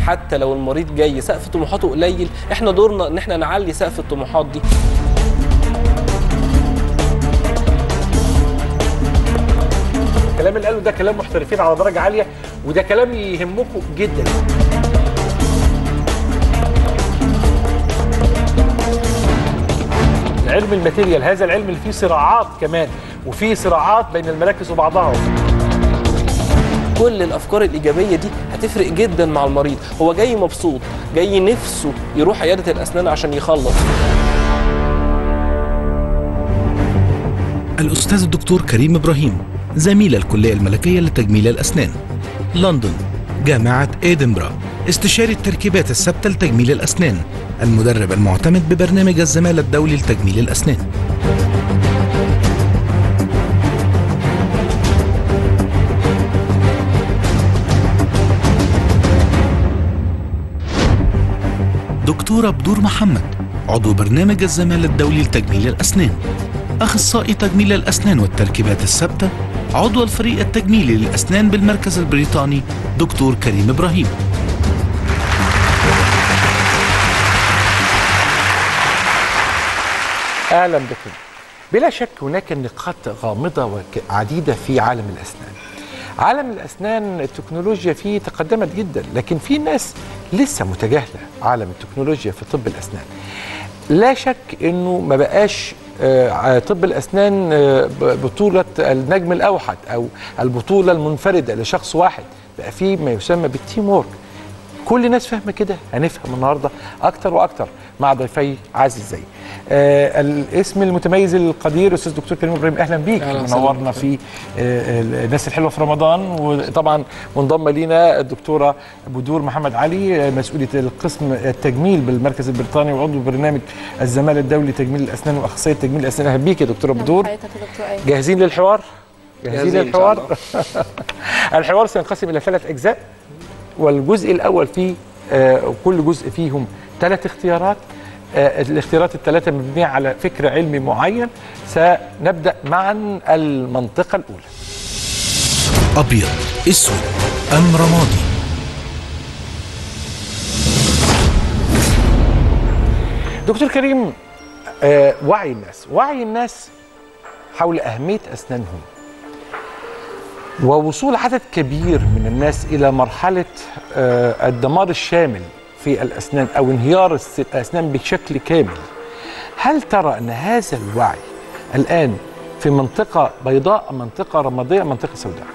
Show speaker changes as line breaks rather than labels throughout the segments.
حتى لو المريض جاي سقف طموحاته قليل احنا دورنا ان احنا نعلي سقف الطموحات دي
الكلام اللي قاله ده كلام محترفين على درجه عاليه وده كلام يهمكم جدا علم الماتيريال هذا العلم اللي فيه صراعات كمان وفيه صراعات بين المراكز وبعضها
كل الافكار الايجابيه دي هتفرق جدا مع المريض هو جاي مبسوط جاي نفسه يروح عياده الاسنان عشان يخلص
الأستاذ الدكتور كريم إبراهيم زميل الكلية الملكية لتجميل الأسنان لندن جامعة إدنبرا استشاري التركيبات الثابتة لتجميل الأسنان المدرب المعتمد ببرنامج الزمالة الدولي لتجميل الأسنان دكتورة بدور محمد عضو برنامج الزمالة الدولي لتجميل الأسنان أخصائي تجميل الأسنان والتركيبات الثابتة عضو الفريق التجميلي للأسنان بالمركز البريطاني دكتور كريم إبراهيم
اهلا بكم بلا شك هناك نقاط غامضه وعديده في عالم الاسنان عالم الاسنان التكنولوجيا فيه تقدمت جدا لكن في ناس لسه متجاهله عالم التكنولوجيا في طب الاسنان لا شك انه ما بقاش آه، طب الاسنان آه، ب- بطوله النجم الاوحد او البطوله المنفرده لشخص واحد بقى في ما يسمى بالتيم وورك كل الناس فاهمه كده هنفهم النهارده اكتر واكتر مع ضيفي عزيز زي آه الاسم المتميز القدير استاذ دكتور كريم ابراهيم اهلا بيك
أهلا وسهلا
منورنا
بك.
في آه الناس الحلوه في رمضان وطبعا منضمه لينا الدكتوره بدور محمد علي آه، مسؤوله القسم التجميل بالمركز البريطاني وعضو برنامج الزماله الدولي لتجميل الاسنان واخصائيه تجميل الاسنان اهلا بيك يا دكتوره بدور
حضرتك يا دكتور ايمن
جاهزين للحوار جاهزين
جاهزين إن شاء
للحوار الحوار سينقسم الى ثلاث اجزاء والجزء الاول فيه آه، كل جزء فيهم ثلاث اختيارات آه، الاختيارات الثلاثه مبنيه على فكر علمي معين سنبدا معا المنطقه الاولى
أبيض أسود أم رمادي
دكتور كريم آه، وعي الناس وعي الناس حول أهمية أسنانهم ووصول عدد كبير من الناس إلى مرحلة آه، الدمار الشامل في الأسنان أو انهيار الس- الأسنان بشكل كامل هل ترى أن هذا الوعي الآن في منطقة بيضاء أم منطقة رمادية أم منطقة سوداء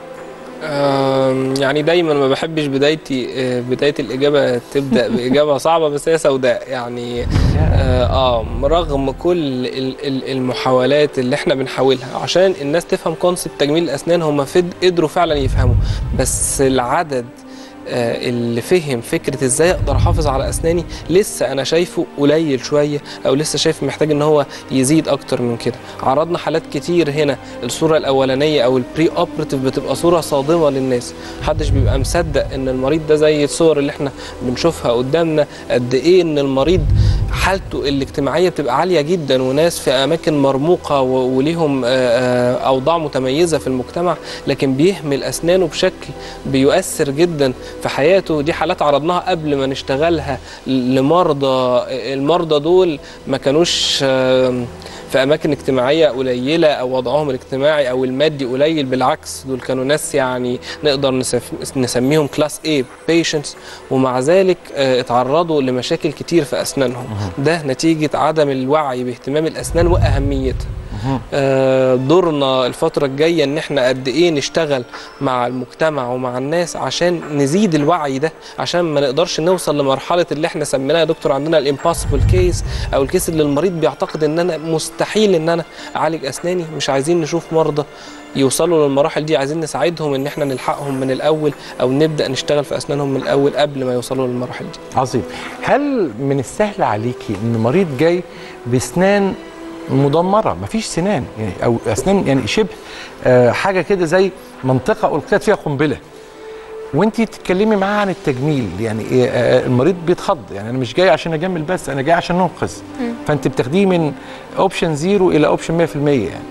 آم، يعني دايما ما بحبش بدايتي آه، بدايه الاجابه تبدا باجابه صعبه بس هي سوداء يعني اه آه، رغم كل ال- ال- المحاولات اللي احنا بنحاولها عشان الناس تفهم كونسبت تجميل الاسنان هم فد قدروا فعلا يفهموا بس العدد آه، اللي فهم فكره ازاي اقدر احافظ على اسناني لسه انا شايفه قليل شويه او لسه شايف محتاج ان هو يزيد اكتر من كده عرضنا حالات كتير هنا الصوره الاولانيه او البري اوبراتيف بتبقى صوره صادمه للناس محدش بيبقى مصدق ان المريض ده زي الصور اللي احنا بنشوفها قدامنا قد ايه ان المريض حالته الاجتماعيه بتبقى عاليه جدا وناس في اماكن مرموقه و- وليهم آه، آه، اوضاع متميزه في المجتمع لكن بيهمل اسنانه بشكل بيؤثر جدا في حياته دي حالات عرضناها قبل ما نشتغلها لمرضى المرضى دول ما كانوش آم، في اماكن اجتماعيه قليله او وضعهم الاجتماعي او المادي قليل بالعكس دول كانوا ناس يعني نقدر نسف- نسميهم كلاس A patients ومع ذلك آه، اتعرضوا لمشاكل كتير في اسنانهم ده نتيجه عدم الوعي باهتمام الاسنان واهميتها آه، دورنا الفترة الجاية ان احنا قد ايه نشتغل مع المجتمع ومع الناس عشان نزيد الوعي ده عشان ما نقدرش نوصل لمرحلة اللي احنا سميناها يا دكتور عندنا الامبوسيبل كيس او الكيس اللي المريض بيعتقد ان انا مستحيل ان انا اعالج اسناني مش عايزين نشوف مرضى يوصلوا للمراحل دي عايزين نساعدهم ان احنا نلحقهم من الاول او نبدا نشتغل في اسنانهم من الاول قبل ما يوصلوا للمراحل دي
عظيم هل من السهل عليكي ان مريض جاي باسنان مدمره مفيش سنان يعني او اسنان يعني شبه آه حاجه كده زي منطقه القيت فيها قنبله وانت تتكلمي معاه عن التجميل يعني إيه، آه، المريض بيتخض يعني انا مش جاي عشان اجمل بس انا جاي عشان انقذ فانت بتاخديه من اوبشن زيرو الى اوبشن 100% يعني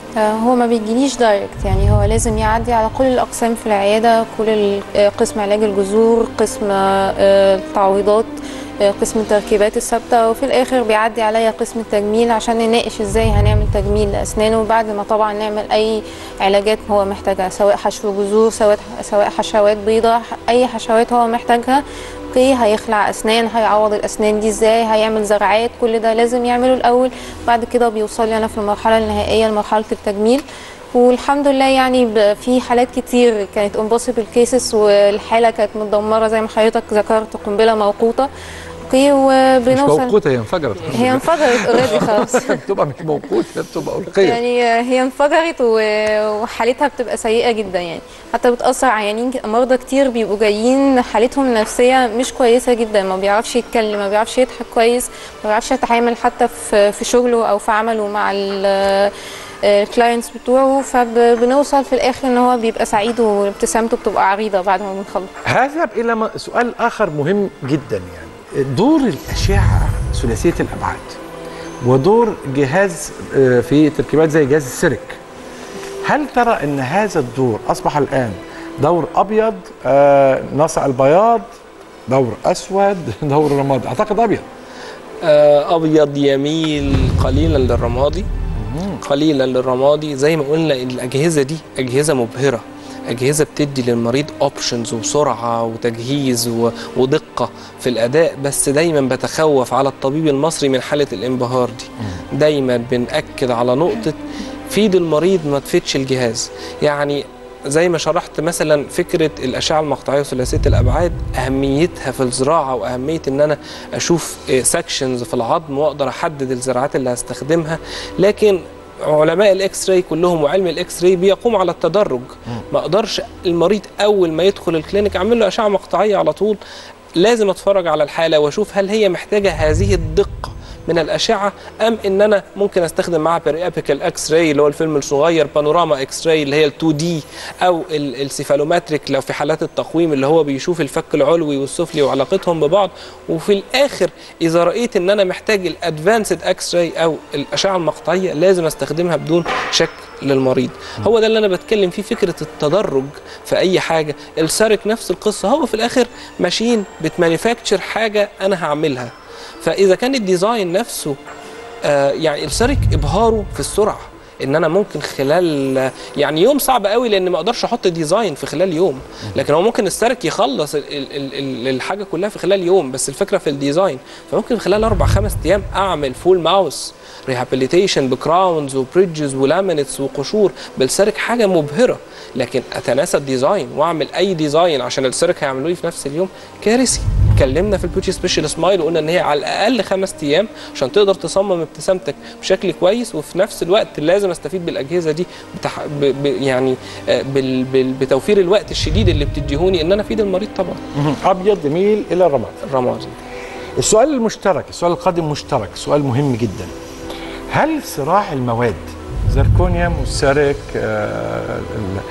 آه، هو ما بيجيليش دايركت يعني هو لازم يعدي على كل الاقسام في العياده كل ال- آه، قسم علاج الجذور قسم آه، التعويضات آه، قسم التركيبات الثابته وفي الاخر بيعدي عليا قسم التجميل عشان نناقش ازاي هنعمل تجميل لاسنانه بعد ما طبعا نعمل اي علاجات هو محتاجها سواء حشو جذور سواء سواء حشوات بيضاء اي حشوات هو محتاجها اوكي هيخلع اسنان هيعوض الاسنان دي ازاي هيعمل زرعات كل ده لازم يعمله الاول بعد كده بيوصل لي انا في المرحله النهائيه لمرحله التجميل والحمد لله يعني ب- في حالات كتير كانت امبوسيبل كيسز والحاله كانت متدمره زي ما حضرتك ذكرت قنبله موقوته اوكي
مش
وبنوصل
موقوته هي انفجرت
هي انفجرت اوريدي خلاص
بتبقى مش موقوته بتبقى ألقية
يعني هي انفجرت و- وحالتها بتبقى سيئه جدا يعني حتى بتاثر عيانين ك- مرضى كتير بيبقوا جايين حالتهم النفسيه مش كويسه جدا ما بيعرفش يتكلم ما بيعرفش يضحك كويس ما بيعرفش يتعامل حتى في في شغله او في عمله مع الكلاينتس بتوعه فبنوصل في الاخر ان هو بيبقى سعيد وابتسامته بتبقى عريضه بعد ما بنخلص
هذا الى م- سؤال اخر مهم جدا يعني دور الاشعه ثلاثيه الابعاد ودور جهاز آه، في تركيبات زي جهاز السيرك هل ترى ان هذا الدور اصبح الان دور ابيض آه، نصع البياض دور اسود دور رمادي اعتقد ابيض
آه، ابيض يميل قليلا للرمادي قليلا للرمادي زي ما قلنا الاجهزه دي اجهزه مبهره اجهزه بتدي للمريض اوبشنز وسرعه وتجهيز و- ودقه في الاداء بس دايما بتخوف على الطبيب المصري من حاله الانبهار دي دايما بنأكد على نقطه فيد المريض ما تفيدش الجهاز يعني زي ما شرحت مثلا فكره الاشعه المقطعيه ثلاثيه الابعاد اهميتها في الزراعه واهميه ان انا اشوف سكشنز في العظم واقدر احدد الزراعات اللي هستخدمها لكن علماء الاكس راي كلهم وعلم الاكس راي بيقوم على التدرج ما اقدرش المريض اول ما يدخل الكلينيك اعمل له اشعه مقطعيه على طول لازم اتفرج على الحاله واشوف هل هي محتاجه هذه الدقه من الاشعه ام ان انا ممكن استخدم معاها بيريابيكال اكس راي اللي هو الفيلم الصغير بانوراما اكس راي اللي هي ال 2 دي او ال- السيفالوماتريك لو في حالات التقويم اللي هو بيشوف الفك العلوي والسفلي وعلاقتهم ببعض وفي الاخر اذا رايت ان انا محتاج الادفانسد اكس راي او الاشعه المقطعيه لازم استخدمها بدون شك للمريض هو ده اللي انا بتكلم فيه فكره التدرج في اي حاجه السارك نفس القصه هو في الاخر ماشين بتمانيفاكتشر حاجه انا هعملها فاذا كان الديزاين نفسه آه يعني السارك ابهاره في السرعه ان انا ممكن خلال يعني يوم صعب قوي لان ما اقدرش احط ديزاين في خلال يوم لكن هو ممكن السارك يخلص ال ال ال ال الحاجه كلها في خلال يوم بس الفكره في الديزاين فممكن خلال اربع خمس ايام اعمل فول ماوس ريهابيليتيشن بكراونز وبريدجز ولامينتس وقشور بالسارك حاجه مبهره لكن اتناسى الديزاين واعمل اي ديزاين عشان السيرك هيعملوه لي في نفس اليوم كارثي اتكلمنا في البيوتي سبيشال سمايل وقلنا ان هي على الاقل خمس ايام عشان تقدر تصمم ابتسامتك بشكل كويس وفي نفس الوقت لازم استفيد بالاجهزه دي بتح... ب... ب... يعني آه، بال... بال... بتوفير الوقت الشديد اللي بتديهوني ان انا افيد المريض طبعا
ابيض يميل الى الرماد
الرمادي
السؤال المشترك السؤال القادم مشترك سؤال مهم جدا هل صراع المواد زركونيوم والسيرك آه، ال-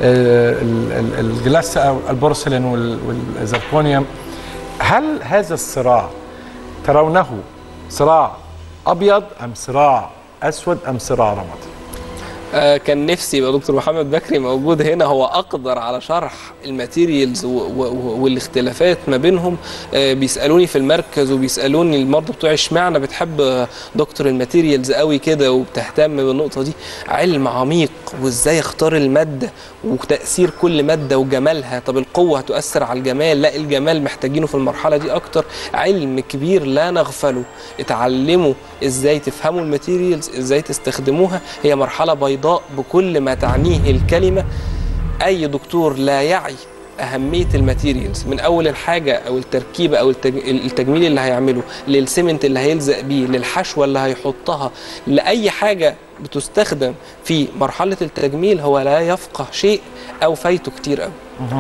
ال- ال- الجلاس او البورسلين وال- والزركونيوم هل هذا الصراع ترونه صراع ابيض ام صراع اسود ام صراع رمادي؟
آه، كان نفسي يبقى دكتور محمد بكري موجود هنا هو اقدر على شرح الماتيريالز و- و- والاختلافات ما بينهم آه، بيسالوني في المركز وبيسالوني المرضى بتوعي اشمعنى بتحب آه، دكتور الماتيريالز قوي كده وبتهتم بالنقطه دي علم عميق وازاي اختار الماده وتاثير كل ماده وجمالها طب القوه هتؤثر على الجمال لا الجمال محتاجينه في المرحله دي اكتر علم كبير لا نغفله اتعلموا ازاي تفهموا الماتيريالز ازاي تستخدموها هي مرحله بيضاء بكل ما تعنيه الكلمه اي دكتور لا يعي اهميه الماتيريالز من اول الحاجه او التركيبه او التج- التجميل اللي هيعمله للسيمنت اللي هيلزق بيه للحشوه اللي هيحطها لاي حاجه بتستخدم في مرحله التجميل هو لا يفقه شيء او فايته كتير قوي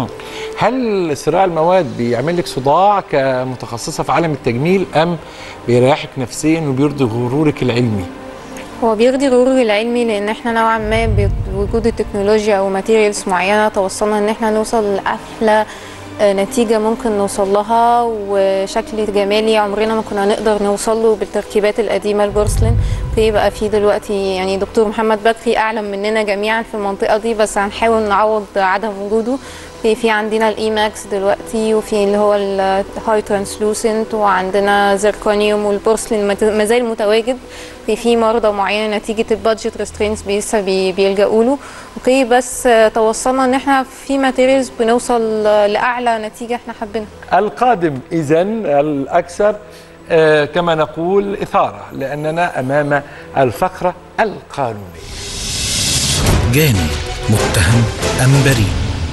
هل صراع المواد بيعمل لك صداع كمتخصصه في عالم التجميل ام بيريحك نفسيا وبيرضي غرورك العلمي؟
هو بيرضي غروري العلمي لان احنا نوعا ما بوجود التكنولوجيا او ماتيريالز معينه توصلنا ان احنا نوصل لاحلى آه، نتيجة ممكن نوصل لها وشكل جمالي عمرنا ما كنا نقدر نوصل له بالتركيبات القديمة البورسلين في بقى في دلوقتي يعني دكتور محمد بكري اعلم مننا جميعا في المنطقه دي بس هنحاول نعوض عدم وجوده في في عندنا الاي ماكس دلوقتي وفي اللي هو الهاي ترانسلوسنت وعندنا زيركونيوم والبورسلين مت- ما زال متواجد في في مرضى معينه نتيجه البادجت ريسترينز لسه بي- بيلجأوا له اوكي بس آه، توصلنا ان احنا في ماتيريالز بنوصل آه، لاعلى نتيجه احنا حابينها
القادم إذا الأكثر آه، كما نقول إثارة لأننا أمام الفقرة القانونية
جاني متهم أم بريء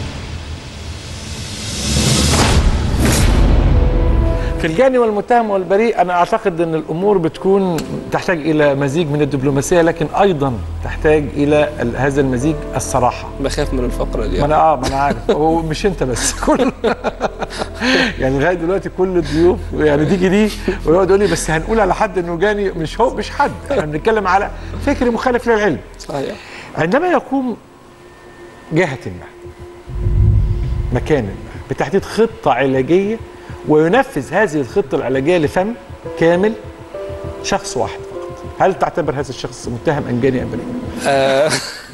في الجاني والمتهم والبريء أنا أعتقد أن الأمور بتكون تحتاج إلى مزيج من الدبلوماسية لكن أيضا تحتاج إلى ال- هذا المزيج الصراحة
بخاف من الفقره دي
ما انا اه ما انا عارف ومش انت بس كل يعني لغايه دلوقتي كل الضيوف يعني تيجي دي ويقعد يقول لي بس هنقول على حد انه جاني مش هو مش حد احنا بنتكلم على فكر مخالف للعلم
صحيح
عندما يقوم جهه ما مكان ما بتحديد خطه علاجيه وينفذ هذه الخطه العلاجيه لفم كامل شخص واحد فقط هل تعتبر هذا الشخص متهم ام جاني ام بريء؟
آه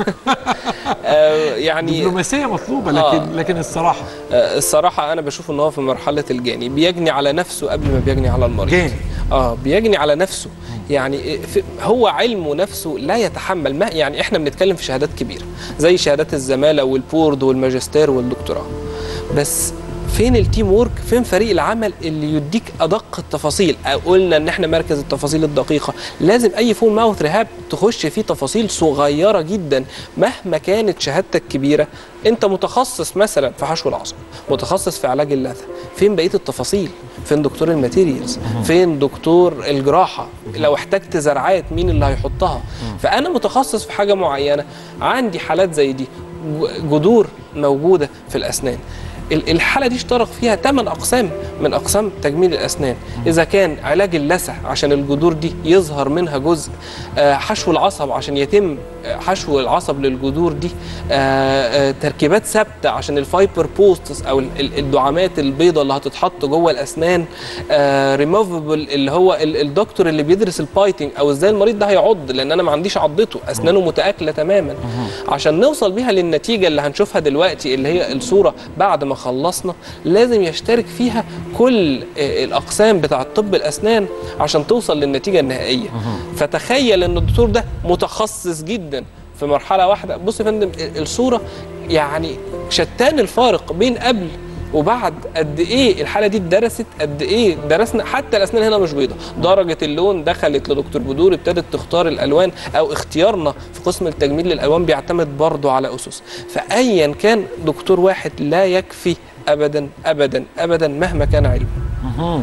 آه يعني
دبلوماسيه مطلوبه لكن
آه.
لكن الصراحه
آه، الصراحة أنا بشوف إن هو في مرحلة الجاني بيجني على نفسه قبل ما بيجني على المريض
جاني.
اه بيجني على نفسه يعني إيه، في- هو علمه نفسه لا يتحمل ما يعني احنا بنتكلم في شهادات كبيرة زي شهادات الزمالة والبورد والماجستير والدكتوراه بس فين التيم وورك فين فريق العمل اللي يديك ادق التفاصيل أو قلنا ان احنا مركز التفاصيل الدقيقه لازم اي فول ماوث رهاب تخش فيه تفاصيل صغيره جدا مهما كانت شهادتك كبيره انت متخصص مثلا في حشو العصب متخصص في علاج اللثه فين بقيه التفاصيل فين دكتور الماتيريالز فين دكتور الجراحه لو احتجت زرعات مين اللي هيحطها فانا متخصص في حاجه معينه عندي حالات زي دي جذور موجوده في الاسنان ال- الحاله دي اشترك فيها 8 اقسام من اقسام تجميل الاسنان اذا كان علاج اللثه عشان الجذور دي يظهر منها جزء آه، حشو العصب عشان يتم آه، حشو العصب للجذور دي آه، آه، تركيبات ثابته عشان الفايبر بوستس او ال- ال- الدعامات البيضاء اللي هتتحط جوه الاسنان ريموفبل اللي هو ال- الدكتور اللي بيدرس البايتنج او ازاي المريض ده هيعض لان انا ما عنديش عضته اسنانه متاكله تماما عشان نوصل بيها للنتيجه اللي هنشوفها دلوقتي اللي هي الصوره بعد ما خلصنا لازم يشترك فيها كل آه، الاقسام بتاعه طب الاسنان عشان توصل للنتيجه النهائيه فتخيل ان الدكتور ده متخصص جدا في مرحله واحده بص يا فندم ال- الصوره يعني شتان الفارق بين قبل وبعد قد ايه الحاله دي اتدرست قد ايه درسنا حتى الاسنان هنا مش بيضه درجه اللون دخلت لدكتور بدور ابتدت تختار الالوان او اختيارنا في قسم التجميل للالوان بيعتمد برضه على اسس فايا كان دكتور واحد لا يكفي ابدا ابدا ابدا مهما كان علمه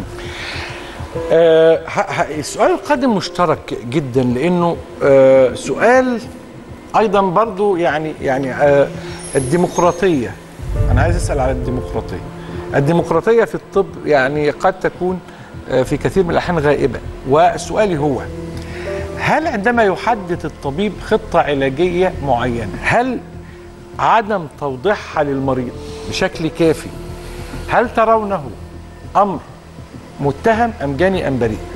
آه، ه- ه- السؤال القادم مشترك جدا لانه آه، سؤال ايضا برضو يعني يعني آه، الديمقراطيه انا عايز اسال على الديمقراطيه الديمقراطيه في الطب يعني قد تكون آه، في كثير من الاحيان غائبه وسؤالي هو هل عندما يحدد الطبيب خطه علاجيه معينه هل عدم توضيحها للمريض بشكل كافي هل ترونه امر متهم ام جاني ام بريء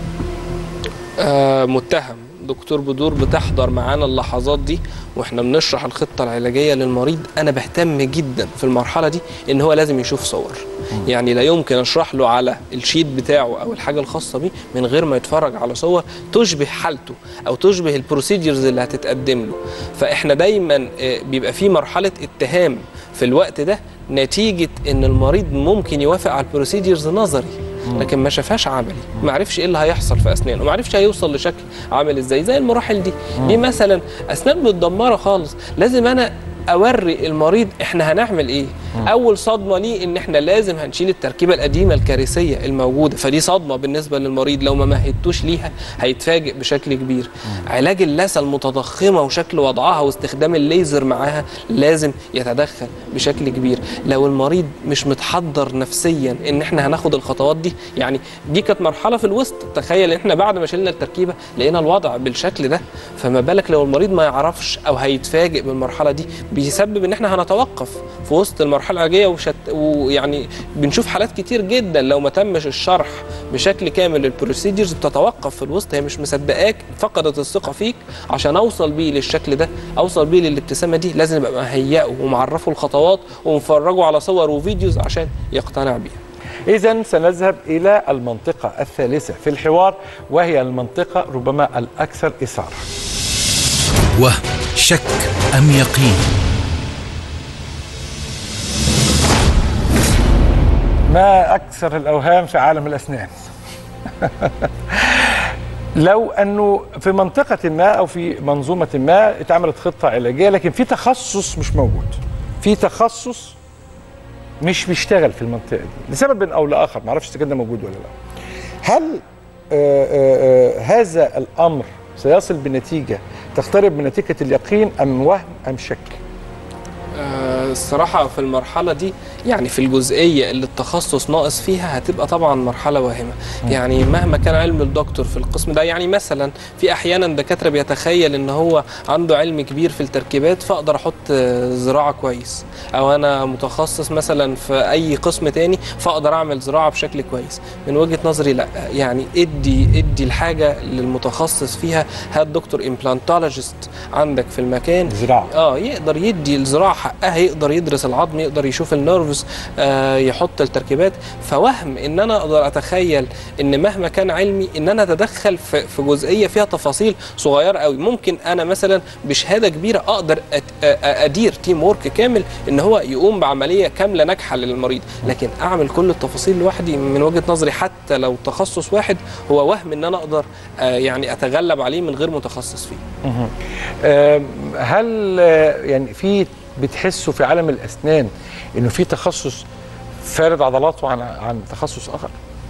آه متهم دكتور بدور بتحضر معانا اللحظات دي واحنا بنشرح الخطه العلاجيه للمريض انا بهتم جدا في المرحله دي ان هو لازم يشوف صور يعني لا يمكن اشرح له على الشيت بتاعه او الحاجه الخاصه بيه من غير ما يتفرج على صور تشبه حالته او تشبه البروسيجرز اللي هتتقدم له فاحنا دايما آه، بيبقى في مرحله اتهام في الوقت ده نتيجه ان المريض ممكن يوافق على البروسيجرز نظري لكن ما شافهاش عملي ما عرفش ايه اللي هيحصل في اسنانه ما عرفش هيوصل لشكل عامل ازاي زي المراحل دي دي مثلا اسنان متدمره خالص لازم انا اوري المريض احنا هنعمل ايه اول صدمه ليه ان احنا لازم هنشيل التركيبه القديمه الكارثيه الموجوده فدي صدمه بالنسبه للمريض لو ما مهدتوش ليها هيتفاجئ بشكل كبير علاج اللثه المتضخمه وشكل وضعها واستخدام الليزر معاها لازم يتدخل بشكل كبير لو المريض مش متحضر نفسيا ان احنا هناخد الخطوات دي يعني دي كانت مرحله في الوسط تخيل ان احنا بعد ما شلنا التركيبه لقينا الوضع بالشكل ده فما بالك لو المريض ما يعرفش او هيتفاجئ بالمرحله دي بيسبب ان احنا هنتوقف في وسط المرحله المرحله العلاجيه وشت ويعني بنشوف حالات كتير جدا لو ما تمش الشرح بشكل كامل للبروسيدجرز بتتوقف في الوسط هي مش مصدقاك فقدت الثقه فيك عشان اوصل بيه للشكل ده اوصل بيه للابتسامه دي لازم ابقى مهيئه ومعرفه الخطوات ومفرجه على صور وفيديوز عشان يقتنع بيها
إذا سنذهب إلى المنطقة الثالثة في الحوار وهي المنطقة ربما الأكثر إثارة
وهم شك أم يقين
ما أكثر الأوهام في عالم الأسنان لو أنه في منطقة ما أو في منظومة ما اتعملت خطة علاجية لكن في تخصص مش موجود في تخصص مش بيشتغل في المنطقة دي لسبب أو لآخر معرفش إذا كان ده موجود ولا لا هل آه، آه، آه، هذا الأمر سيصل بنتيجة تقترب من نتيجة اليقين أم وهم أم شك
آه، الصراحة في المرحلة دي يعني في الجزئية اللي التخصص ناقص فيها هتبقى طبعا مرحلة واهمة يعني مهما كان علم الدكتور في القسم ده يعني مثلا في أحيانا دكاترة بيتخيل إن هو عنده علم كبير في التركيبات فأقدر أحط آه، زراعة كويس أو أنا متخصص مثلا في أي قسم تاني فأقدر أعمل زراعة بشكل كويس من وجهة نظري لا يعني ادي ادي الحاجة للمتخصص فيها هات دكتور امبلانتولوجيست عندك في المكان
زراعة.
اه يقدر يدي الزراعه حقها يقدر يدرس العظم يقدر يشوف النيرفز آه يحط التركيبات فوهم ان انا اقدر اتخيل ان مهما كان علمي ان انا اتدخل في, في جزئيه فيها تفاصيل صغيره قوي ممكن انا مثلا بشهاده كبيره اقدر أت- آ- آ- ادير تيم وورك كامل ان هو يقوم بعمليه كامله ناجحه للمريض لكن اعمل كل التفاصيل لوحدي من وجهه نظري حتى لو تخصص واحد هو وهم ان انا اقدر آه يعني اتغلب عليه من غير متخصص فيه
آم، هل آه، يعني في بتحسوا في عالم الاسنان انه في تخصص فارض عضلاته عن عن تخصص اخر؟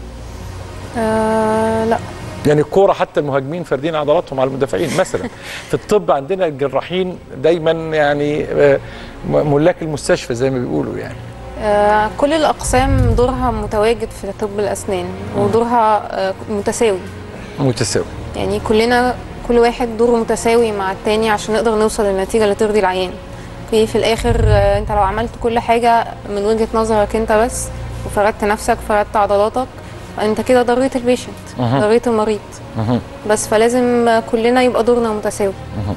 آه لا
يعني الكوره حتى المهاجمين فاردين عضلاتهم على المدافعين مثلا في الطب عندنا الجراحين دايما يعني آه، م- ملاك المستشفى زي ما بيقولوا يعني
آه كل الأقسام دورها متواجد في طب الأسنان ودورها آه متساوي
متساوي
يعني كلنا كل واحد دوره متساوي مع التاني عشان نقدر نوصل للنتيجة اللي ترضي العيان اوكي في الآخر آه انت لو عملت كل حاجة من وجهة نظرك انت بس وفردت نفسك فردت عضلاتك انت كده ضريت البيشنت ضريت المريض بس فلازم آه، كلنا يبقى دورنا متساوي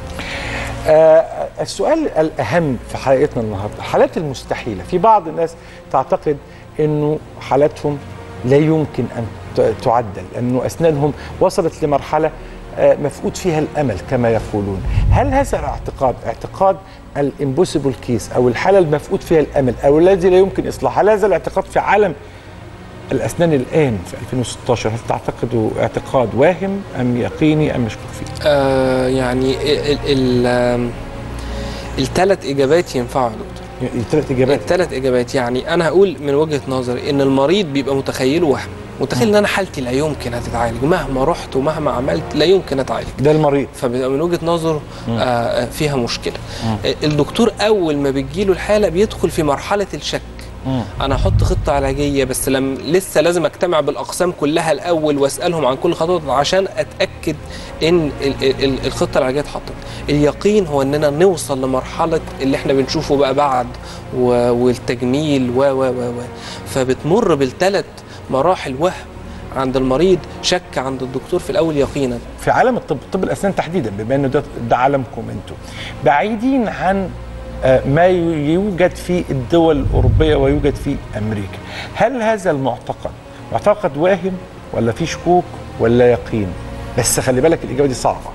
آه السؤال الأهم في حلقتنا النهاردة الحالات المستحيلة في بعض الناس تعتقد أنه حالاتهم لا يمكن أن ت- تعدل أنه أسنانهم وصلت لمرحلة آه مفقود فيها الأمل كما يقولون هل هذا الاعتقاد اعتقاد الامبوسيبل كيس أو الحالة المفقود فيها الأمل أو الذي لا يمكن إصلاحها هل هذا الاعتقاد في عالم الأسنان الآن في 2016 هل تعتقدوا اعتقاد واهم أم يقيني أم مشكوك فيه؟
آه يعني ال ال الثلاث اجابات ينفعوا يا دكتور
يعني ثلاث إجابات
الثلاث اجابات يعني انا هقول من وجهه نظري ان المريض بيبقى متخيله وهم متخيل ان انا حالتي لا يمكن هتتعالج مهما رحت ومهما عملت لا يمكن اتعالج
ده المريض
فبيبقى من وجهه نظره آه آه، فيها مشكله آه، الدكتور اول ما بتجيله الحاله بيدخل في مرحله الشك انا احط خطه علاجيه بس لم لسه لازم اجتمع بالاقسام كلها الاول واسالهم عن كل خطوه عشان اتاكد ان ال- ال- ال- الخطه العلاجيه اتحطت اليقين هو اننا نوصل لمرحله اللي احنا بنشوفه بقى بعد و- والتجميل و و و و فبتمر بالثلاث مراحل وهم عند المريض شك عند الدكتور في الاول يقينا
في عالم الطب طب الاسنان تحديدا بما انه ده, ده عالمكم انتم بعيدين عن آه، ما يوجد في الدول الاوروبيه ويوجد في امريكا هل هذا المعتقد معتقد واهم ولا في شكوك ولا يقين بس خلي بالك الاجابه دي صعبه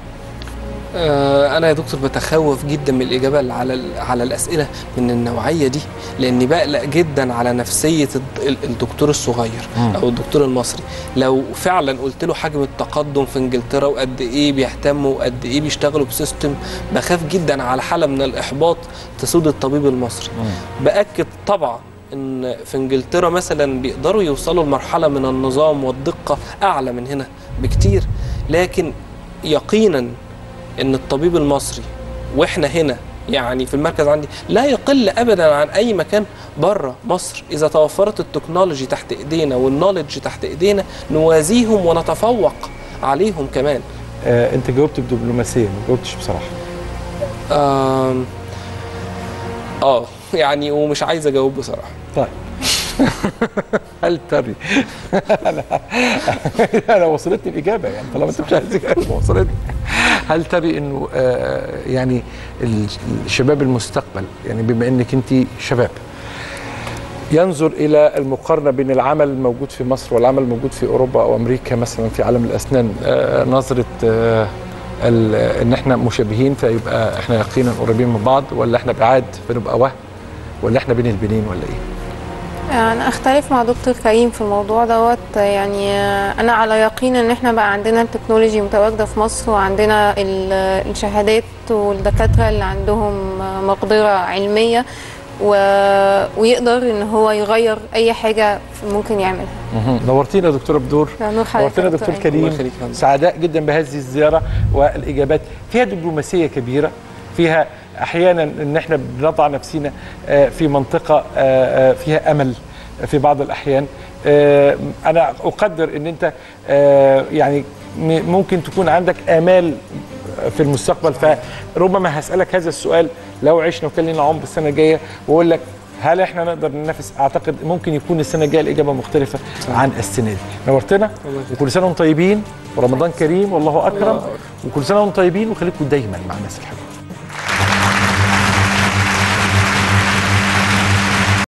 آه، انا يا دكتور بتخوف جدا من الاجابه اللي على ال- على الاسئله من النوعيه دي لاني بقلق جدا على نفسيه الد- ال- الدكتور الصغير او الدكتور المصري لو فعلا قلت له حجم التقدم في انجلترا وقد ايه بيهتموا وقد ايه بيشتغلوا بسيستم بخاف جدا على حاله من الاحباط تسود الطبيب المصري باكد طبعا ان في انجلترا مثلا بيقدروا يوصلوا لمرحله من النظام والدقه اعلى من هنا بكتير لكن يقينا ان الطبيب المصري واحنا هنا يعني في المركز عندي لا يقل ابدا عن اي مكان بره مصر اذا توفرت التكنولوجي تحت ايدينا والنولج تحت ايدينا نوازيهم ونتفوق عليهم كمان
آه انت جاوبت بدبلوماسيه ما جاوبتش بصراحه
آم، اه يعني ومش عايز اجاوب بصراحه
طيب هل تري انا انا وصلتني الاجابه يعني طالما انت مش عايز اجابه وصلتني هل تري انه آه، يعني ال- الشباب المستقبل يعني بما انك انت شباب ينظر الى المقارنه بين العمل الموجود في مصر والعمل الموجود في اوروبا او امريكا مثلا في عالم الاسنان آه، نظره آه، ال- ان احنا مشابهين فيبقى احنا يقينا قريبين من بعض ولا احنا بعاد فنبقى وهم ولا احنا بين البنين ولا ايه؟
انا اختلف مع دكتور كريم في الموضوع دوت يعني انا على يقين ان احنا بقى عندنا التكنولوجي متواجده في مصر وعندنا ال- الشهادات والدكاتره اللي عندهم مقدره علميه و... ويقدر ان هو يغير اي حاجه ممكن يعملها
نورتينا يا دكتوره بدور
نور حضرتك يا
نورتينا يا
دكتور
دكتور
أيمن.
الله
كريم
يخليك يا فندم.
سعداء جدا بهذه الزياره والاجابات فيها دبلوماسيه كبيره فيها احيانا ان احنا بنضع نفسنا آه، في منطقه آه، آه، فيها امل في بعض الاحيان آه، انا اقدر ان انت آه، يعني م- ممكن تكون عندك امال في المستقبل فربما هسالك هذا السؤال لو عشنا وكان لنا عمر السنه الجايه واقول لك هل احنا نقدر ننافس اعتقد ممكن يكون السنه الجايه الاجابه مختلفه عن السنه دي نورتنا وكل سنه وانتم طيبين ورمضان كريم والله اكرم وكل سنه وانتم طيبين وخليكم دايما مع الناس الحلوه